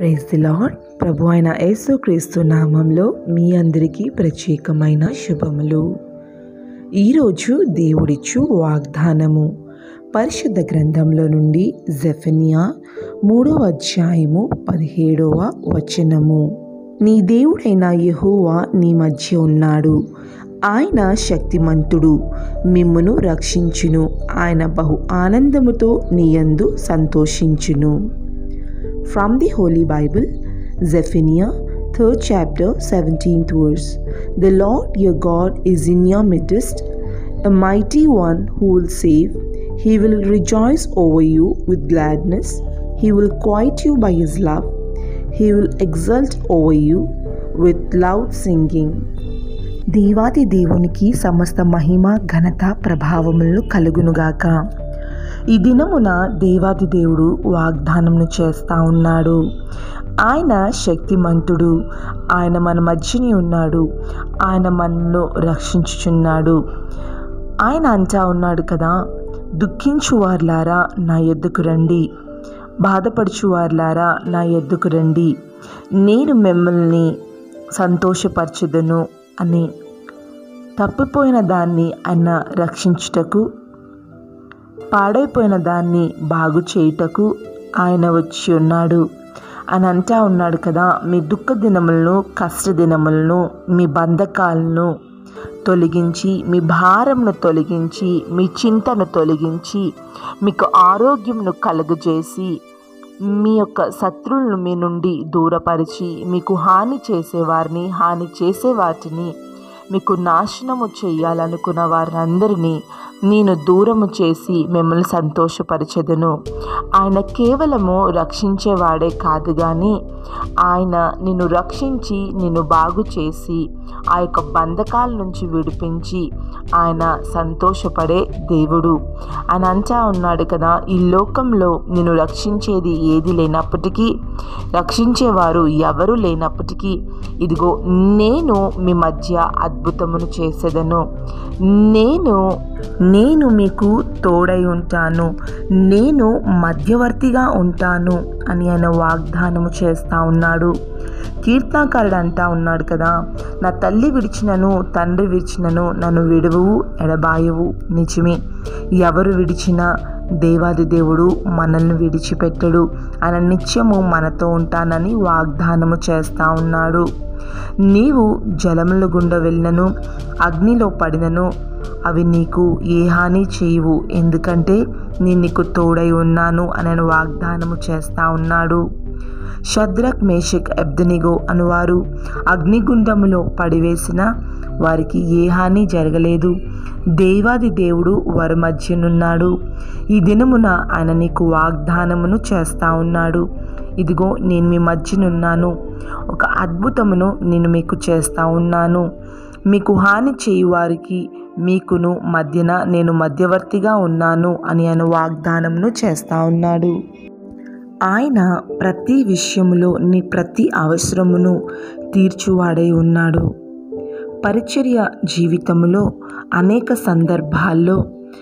Praise the lord ప్రభు అయిన యేసుక్రీస్తు నామంలో మీ అందరికీ ప్రత్యేకమైన శుభములు ఈరోజు దేవుడిచ్చు వాగ్దానము పరిశుద్ధ గ్రంథంలో నుండి జెఫనియా మూడవ అధ్యాయము పదిహేడవ వచనము నీ దేవుడైన యెహోవా నీ మధ్య ఉన్నాడు ఆయన శక్తిమంతుడు మిమ్మును రక్షించును ఆయన బహు ఆనందముతో నీయందు సంతోషించును From the Holy Bible, Zephaniah, 3rd chapter, 17th verse. The Lord your God is in your midst, a mighty one who will save. He will rejoice over you with gladness. He will quiet you by his love. He will exult over you with loud singing. దేవాది దేవునికి సమస్త మహిమ ఘనత ప్రభావములను కలుగునుగాక ఈ దినమున దేవాది దేవుడు వాగ్దానమును చేస్తా ఉన్నాడు ఆయన శక్తిమంతుడు ఆయన మన మధ్యని ఉన్నాడు ఆయన మనను రక్షించుచున్నాడు ఆయన అంటా ఉన్నాడు కదా దుఃఖించువార్లారా నా ఎద్దుకు రండి బాధపడుచువార్లారా నా ఎద్దుకు రండి నేను మిమ్మల్ని సంతోషపరచుదను అని తప్పిపోయిన దాన్ని ఆయన రక్షించుటకు పాడైపోయిన దాన్ని బాగు చేయుటకు ఆయన వచ్చి ఉన్నాడు అని అంటా ఉన్నాడు కదా మీ దుఃఖ దినములను కష్ట దినములను మీ బంధకాలను తొలగించి మీ భారంను తొలగించి మీ చింతను తొలగించి మీకు ఆరోగ్యంను కలుగజేసి మీ యొక్క శత్రువులను మీ నుండి దూరపరిచి మీకు హాని చేసేవారిని హాని చేసే వాటిని మీకు నాశనము చేయాలనుకున్న వారందరినీ నేను దూరము చేసి మిమ్మల్ని సంతోషపరచెదను ఆయన కేవలము రక్షించేవాడే కాదు కానీ ఆయన నిన్ను రక్షించి నిన్ను బాగు చేసి ఆ యొక్క బంధకాల నుంచి విడిపించి ఆయన సంతోషపడే దేవుడు ఆయన అంటా ఉన్నాడు కదా ఈ లోకంలో నిన్ను రక్షించేది ఏది లేనప్పటికీ రక్షించేవారు ఎవరు లేనప్పటికీ ఇదిగో నేను మీ మధ్య అద్భుతమును చేసేదను నేను నేను మీకు తోడై ఉంటాను నేను మధ్యవర్తిగా ఉంటాను అని ఆయన వాగ్దానము చేస్తూ ఉన్నాడు కీర్తనకారుడు అంటా ఉన్నాడు కదా నా తల్లి విడిచినను తండ్రి విడిచినను నన్ను విడువు ఎడబాయవు నిజమే ఎవరు విడిచినా దేవాది దేవుడు మనల్ని విడిచిపెట్టడు ఆయన నిత్యము మనతో ఉంటానని వాగ్దానము చేస్తూ ఉన్నాడు నీవు జలముల గుండా వెళ్ళినను అగ్నిలో పడినను అవి నీకు ఏ హాని చేయవు ఎందుకంటే నేను నీకు తోడై ఉన్నాను అని వాగ్దానము చేస్తూ ఉన్నాడు షద్రక్ మేషక్ ఎబ్దనిగో అనువారు అగ్నిగుండములో పడివేసిన వారికి ఏ హాని జరగలేదు దేవాది దేవుడు వారి మధ్యనున్నాడు ఈ దినమున ఆయన నీకు వాగ్దానమును చేస్తూ ఉన్నాడు ఇదిగో నేను మీ మధ్యనున్నాను ఒక అద్భుతమును నేను మీకు చేస్తూ ఉన్నాను మీకు హాని చేయువారికి మీకును మధ్యన నేను మధ్యవర్తిగా ఉన్నాను అని ఆయన వాగ్దానమును చేస్తూ ఉన్నాడు ఆయన ప్రతి విషయములో నీ ప్రతి అవసరమును తీర్చువాడై ఉన్నాడు పరిచర్య జీవితంలో అనేక సందర్భాల్లో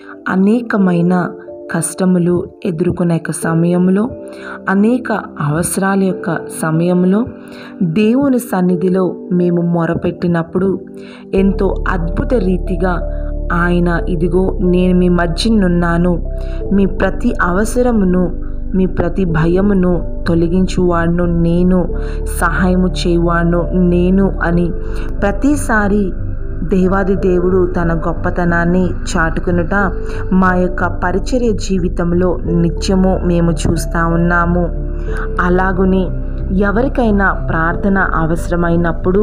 అనేకమైన కష్టములు ఎదుర్కొనే యొక్క సమయంలో అనేక అవసరాల యొక్క సమయంలో దేవుని సన్నిధిలో మేము మొరపెట్టినప్పుడు ఎంతో అద్భుత రీతిగా ఆయన ఇదిగో నేను మీ మధ్యనున్నాను మీ ప్రతి అవసరమును మీ ప్రతి భయమును తొలగించువాడును నేను సహాయము చేయువాడును నేను అని ప్రతిసారి దేవాది దేవుడు తన గొప్పతనాన్ని చాటుకునుట మా యొక్క పరిచర్య జీవితంలో నిత్యము మేము చూస్తూ ఉన్నాము అలాగుని ఎవరికైనా ప్రార్థన అవసరమైనప్పుడు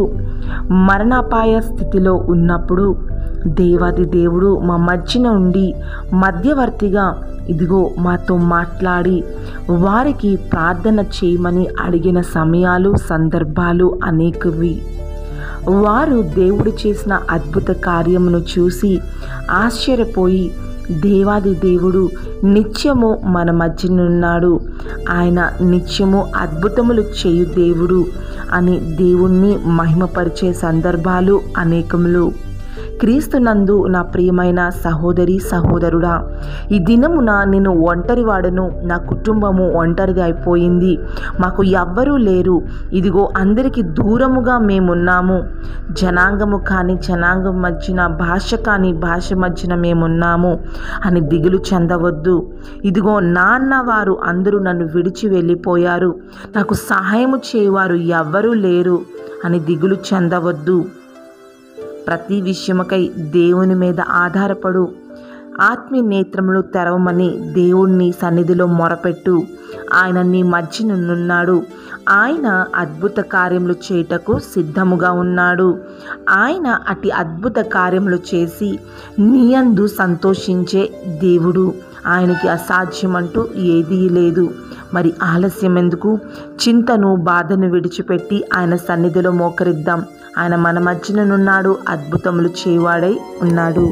మరణాపాయ స్థితిలో ఉన్నప్పుడు దేవాది దేవుడు మా మధ్యన ఉండి మధ్యవర్తిగా ఇదిగో మాతో మాట్లాడి వారికి ప్రార్థన చేయమని అడిగిన సమయాలు సందర్భాలు అనేకవి వారు దేవుడు చేసిన అద్భుత కార్యమును చూసి ఆశ్చర్యపోయి దేవాది దేవుడు నిత్యము మన మధ్యనున్నాడు ఆయన నిత్యము అద్భుతములు చేయు దేవుడు అని దేవుణ్ణి మహిమపరిచే సందర్భాలు అనేకములు క్రీస్తునందు నా ప్రియమైన సహోదరి సహోదరుడా ఈ దినమున నేను ఒంటరివాడను నా కుటుంబము ఒంటరిది అయిపోయింది మాకు ఎవ్వరూ లేరు ఇదిగో అందరికీ దూరముగా మేమున్నాము జనాంగము కానీ జనాంగం మధ్యన భాష కానీ భాష మధ్యన మేమున్నాము అని దిగులు చెందవద్దు ఇదిగో నాన్న వారు అందరూ నన్ను విడిచి వెళ్ళిపోయారు నాకు సహాయము చేయవారు ఎవ్వరూ లేరు అని దిగులు చెందవద్దు ప్రతి విషయముకై దేవుని మీద ఆధారపడు ఆత్మీయ నేత్రములు తెరవమని దేవుణ్ణి సన్నిధిలో మొరపెట్టు ఆయన నీ మధ్యనున్నాడు ఆయన అద్భుత కార్యములు చేయుటకు సిద్ధముగా ఉన్నాడు ఆయన అతి అద్భుత కార్యములు చేసి నీయందు సంతోషించే దేవుడు ఆయనకి అసాధ్యమంటూ ఏదీ లేదు మరి ఆలస్యం ఎందుకు చింతను బాధను విడిచిపెట్టి ఆయన సన్నిధిలో మోకరిద్దాం ఆయన మన మధ్యనున్నాడు అద్భుతములు చేయవాడై ఉన్నాడు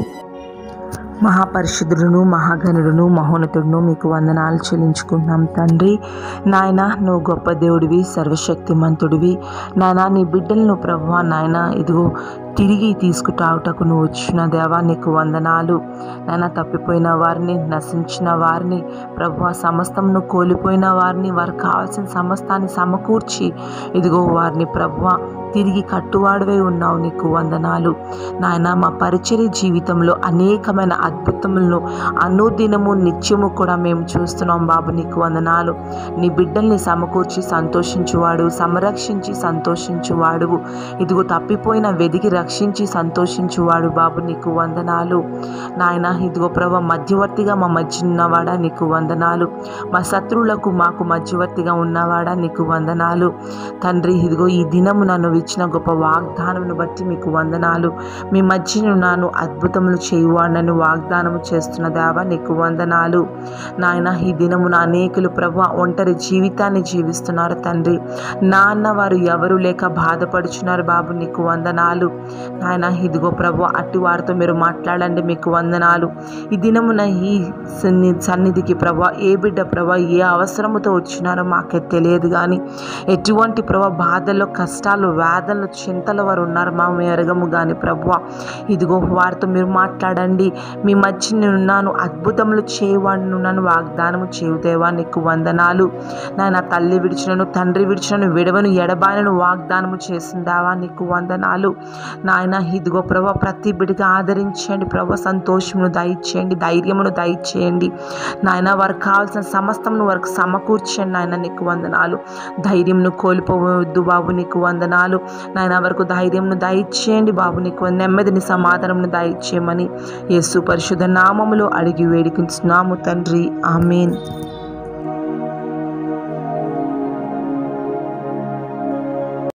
మహాపరిశుద్ధుడును మహాగణుడును మహోన్నతుడును మీకు వందనాలు చెల్లించుకుంటున్నాం తండ్రి నాయన నువ్వు గొప్ప దేవుడివి సర్వశక్తిమంతుడివి నాయన నీ బిడ్డలను ప్రభు నాయన ఇదిగో తిరిగి తీసుకుటావుటకు నువ్వు వచ్చిన దేవా నీకు వందనాలు నాయన తప్పిపోయిన వారిని నశించిన వారిని ప్రభు సమస్తమును కోల్పోయిన వారిని వారికి కావాల్సిన సమస్తాన్ని సమకూర్చి ఇదిగో వారిని ప్రభు తిరిగి కట్టువాడవై ఉన్నావు నీకు వందనాలు నాయన మా పరిచర్య జీవితంలో అనేకమైన అద్భుతములను అనుదినము నిత్యము కూడా మేము చూస్తున్నాం బాబు నీకు వందనాలు నీ బిడ్డల్ని సమకూర్చి సంతోషించువాడు సంరక్షించి సంతోషించువాడు ఇదిగో తప్పిపోయిన వెదికి రక్షించి సంతోషించువాడు బాబు నీకు వందనాలు నాయన ఇదిగో ప్రభ మధ్యవర్తిగా మా మధ్య ఉన్నవాడా నీకు వందనాలు మా శత్రువులకు మాకు మధ్యవర్తిగా ఉన్నవాడా నీకు వందనాలు తండ్రి ఇదిగో ఈ దినము నన్ను ఇచ్చిన గొప్ప వాగ్దానమును బట్టి మీకు వందనాలు మీ మధ్యనున్నాను అద్భుతములు చేయువాడని వాగ్దానము చేస్తున్న దేవా నీకు వందనాలు నాయన ఈ దినమున అనేకులు ప్రభు ఒంటరి జీవితాన్ని జీవిస్తున్నారు తండ్రి నాన్న వారు ఎవరు లేక బాధపడుచున్నారు బాబు నీకు వందనాలు నాయన ఇదిగో ప్రభు అట్టి వారితో మీరు మాట్లాడండి మీకు వందనాలు ఈ దినమున ఈ సన్ని సన్నిధికి ప్రభా ఏ బిడ్డ ప్రభా ఏ అవసరముతో వచ్చినారో మాకే తెలియదు కానీ ఎటువంటి ప్రభా బాధల్లో కష్టాలు వేదనలు చింతల వారు ఉన్నారు మా ఎరగము కానీ ప్రభు ఇదిగో వారితో మీరు మాట్లాడండి మీ మధ్య నేనున్నాను అద్భుతములు చేయవాడిని ఉన్నాను వాగ్దానము చేయుదేవా నీకు వందనాలు నాయన తల్లి విడిచినను తండ్రి విడిచినను విడవను ఎడబాయను వాగ్దానము చేసిందావా నీకు వందనాలు నాయన ఇదిగో ప్రభా ప్రతి బిడ్డగా ఆదరించండి ప్రభా సంతోషమును దయచేయండి ధైర్యమును దయచేయండి నాయన వారికి కావాల్సిన సమస్తమును వారికి సమకూర్చండి నాయన నీకు వందనాలు ధైర్యంను కోల్పోవద్దు బాబు నీకు వందనాలు నాయన వరకు ధైర్యంను దయచేయండి బాబు నీకు నెమ్మదిని సమాధానంను దయచేయమని యేసు పరిశుద్ధ నామములో అడిగి వేడికించున్నాము తండ్రి ఆమెన్